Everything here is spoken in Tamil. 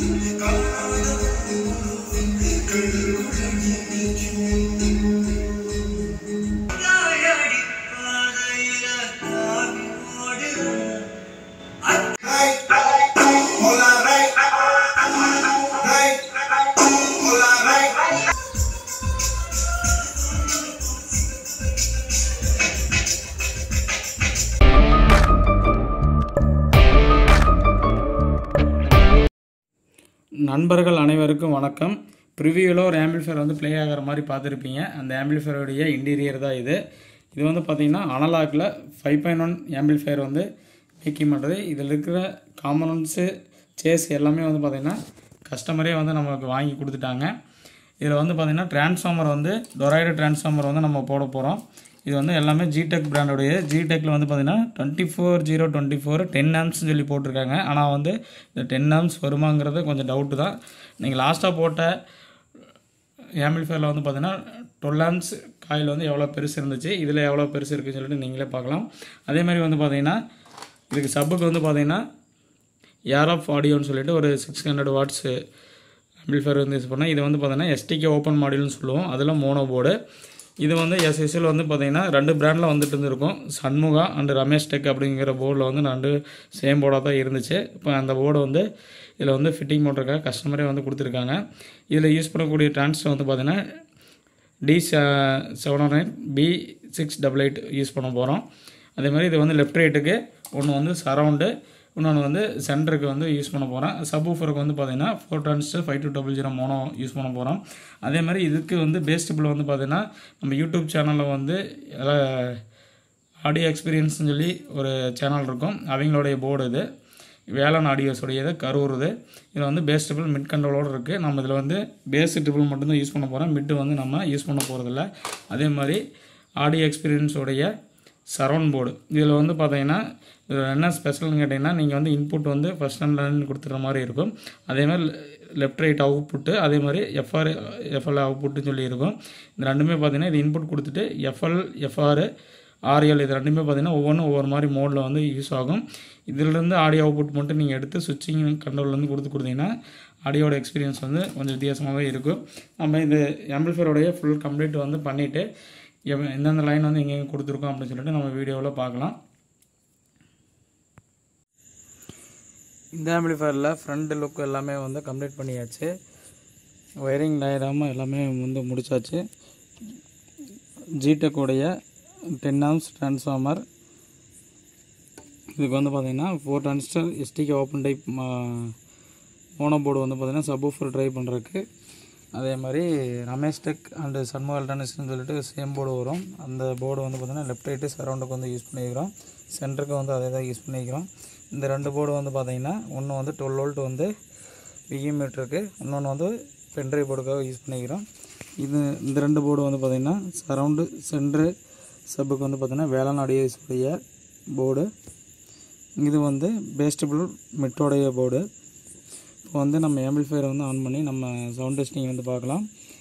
நண்பர்கள் அனைவருக்கும் வணக்கம் ப்ரிவியூவில் ஒரு ஆம்பிளிஃபையர் வந்து ப்ளே ஆகிற மாதிரி பார்த்துருப்பீங்க அந்த ஆம்பிளிஃபையருடைய இன்டீரியர் தான் இது இது வந்து பார்த்திங்கன்னா அனலாக்கில் ஃபைவ் பாயிண்ட் ஒன் ஆம்பிளிஃபையர் வந்து மேக்கிங் பண்ணுறது இதில் இருக்கிற காம்பனன்ட்ஸு சேஸ் எல்லாமே வந்து பார்த்திங்கன்னா கஸ்டமரே வந்து நமக்கு வாங்கி கொடுத்துட்டாங்க இதில் வந்து பார்த்திங்கன்னா டிரான்ஸ்ஃபார்மர் வந்து டொராய்டு டிரான்ஸ்ஃபார்மர் வந்து நம்ம போட போகிறோம் இது வந்து எல்லாமே ஜிடெக் பிராண்டோடைய ஜிடெக்கில் வந்து பார்த்திங்கன்னா twenty four zero twenty four ten ஆம்ஸ்னு சொல்லி போட்டிருக்காங்க ஆனால் வந்து இந்த டென் ஆம்ஸ் வருமாங்கிறது கொஞ்சம் டவுட்டு தான் நீங்கள் லாஸ்ட்டாக போட்ட ஆம்பிளிஃபையரில் வந்து பார்த்தீங்கன்னா டுவெல் ஆம்ஸ் காயில் வந்து எவ்வளோ பெருசு இருந்துச்சு இதில் எவ்வளோ பெருசு இருக்குன்னு சொல்லிட்டு நீங்களே பார்க்கலாம் அதே மாதிரி வந்து பார்த்தீங்கன்னா இதுக்கு சப்புக்கு வந்து பார்த்தீங்கன்னா ஏர் ஆஃப் ஆடியோன்னு சொல்லிட்டு ஒரு சிக்ஸ் ஹண்ட்ரட் வாட்ஸ் ஆம்பிளிஃபையர் வந்து யூஸ் பண்ணேன் இது வந்து பார்த்தீங்கன்னா எஸ்டிகே ஓப்பன் மாடியூல்னு சொல்லுவோம் அதில் மோனோ போர்டு இது வந்து எஸ்எஸ்எல் வந்து பார்த்தீங்கன்னா ரெண்டு பிராண்டில் வந்துட்டு இருந்திருக்கும் சண்முகா அண்ட் ரமேஷ் டெக் அப்படிங்கிற போர்டில் வந்து ரெண்டு சேம் போர்டாக தான் இருந்துச்சு இப்போ அந்த போர்டு வந்து இதில் வந்து ஃபிட்டிங் பண்ணுறதுக்காக கஸ்டமரே வந்து கொடுத்துருக்காங்க இதில் யூஸ் பண்ணக்கூடிய டிரான்ஸ்டர் வந்து பார்த்தீங்கன்னா D seven nine B six double eight use பண்ண போகிறோம் அதே மாதிரி இது வந்து லெஃப்ட் ரைட்டுக்கு ஒன்று வந்து சரவுண்டு இன்னொன்று வந்து சென்டருக்கு வந்து யூஸ் பண்ண போகிறேன் சப் ஊஃபருக்கு வந்து பார்த்தீங்கன்னா four transistor five two double zero mono use பண்ண போகிறோம் அதே மாதிரி இதுக்கு வந்து பேஸ்டபிள் வந்து பார்த்தீங்கன்னா நம்ம யூடியூப் சேனலில் வந்து ஆடியோ எக்ஸ்பீரியன்ஸ்னு சொல்லி ஒரு சேனல் இருக்கும் அவங்களுடைய போர்டு இது வேளாண் ஆடியோஸுடையது கரூர் இது இதில் வந்து பேஸ் ட்ரிபிள் மிட் கண்ட்ரோலோடு இருக்குது நம்ம இதில் வந்து பேஸ் ட்ரிபிள் மட்டும்தான் யூஸ் பண்ண போகிறோம் மிட்டு வந்து நம்ம யூஸ் பண்ண போகிறதில்ல அதே மாதிரி ஆடியோ எக்ஸ்பீரியன்ஸுடைய சரவுண்ட் போர்டு இதில் வந்து பார்த்தீங்கன்னா இதில் என்ன ஸ்பெஷல்னு கேட்டிங்கன்னா நீங்கள் வந்து இன்புட் வந்து ஃபஸ்ட் அண்ட் லைன் கொடுத்துற மாதிரி இருக்கும் அதே மாதிரி லெஃப்ட் ரைட் அவுட்புட்டு அதே மாதிரி எஃப்ஆர் எஃப்எல் அவுட்புட்டுன்னு சொல்லி இருக்கும் இந்த ரெண்டுமே பார்த்தீங்கன்னா இது இன்புட் கொடுத்துட்டு எஃப்எல் எஃப்ஆர் ஆர்எல் இது ரெண்டுமே பார்த்தீங்கன்னா ஒவ்வொன்றும் ஒவ்வொரு மாதிரி மோடில் வந்து யூஸ் ஆகும் இதிலிருந்து ஆடியோ அவுட்புட் மட்டும் நீங்கள் எடுத்து சுவிட்சிங் கண்ட்ரோல்லேருந்து கொடுத்து கொடுத்தீங்கன்னா ஆடியோட எக்ஸ்பீரியன்ஸ் வந்து கொஞ்சம் வித்தியாசமாகவே இருக்கும் நம்ம இந்த ஆம்பிள்ஃபயரோடைய ஃபுல் கம்ப்ளீட் வந்து பண்ணிவிட்டு எந்தெந்த லைன் வந்து எங்கெங்கே கொடுத்துருக்கோம் அப்படின்னு சொல்லிட்டு நம்ம வீடியோவில் பார்க்கலாம் இந்த ஆம்பிளிஃபயரில் ஃப்ரண்ட் லுக் எல்லாமே வந்து கம்ப்ளீட் பண்ணியாச்சு ஒயரிங் டயராமல் எல்லாமே வந்து முடிச்சாச்சு ஜிடெக்கோடைய டென் ஆம்ஸ் ட்ரான்ஸ்ஃபார்மர் இதுக்கு வந்து பார்த்திங்கன்னா four transistor STK open type mono board வந்து பார்த்திங்கன்னா சப்வூஃபர் ட்ரை பண்ணுறதுக்கு அதே மாதிரி ரமேஷ் டெக் அண்டு சண்முக எலக்ட்ரானிக்ஸ்னு சொல்லிட்டு சேம் போர்டு வரும் அந்த போர்டு வந்து பார்த்திங்கன்னா லெஃப்ட் ரைட்டு சரௌண்டுக்கு வந்து யூஸ் பண்ணிக்கிறோம் சென்டருக்கு வந்து அதே தான் யூஸ் பண்ணிக்கிறோம் இந்த ரெண்டு போர்டு வந்து பார்த்திங்கன்னா ஒன்று வந்து டுவெல் வோல்ட் வந்து விஇ மீட்டருக்கு இன்னொன்று வந்து பென்ட்ரைவ் போர்டுக்காக யூஸ் பண்ணிக்கிறோம் இது இந்த ரெண்டு போர்டு வந்து பார்த்திங்கன்னா சரவுண்டு சென்ட்ரு சப்புக்கு வந்து பார்த்திங்கன்னா வேளாண் அடியஸுடைய போர்டு இது வந்து பேஸ்டபிள் மிட்டோடைய போர்டு இப்போ வந்து நம்ம ஆம்பிள்ஃபயரை வந்து ஆன் பண்ணி நம்ம சவுண்ட் டெஸ்டிங் வந்து பார்க்கலாம்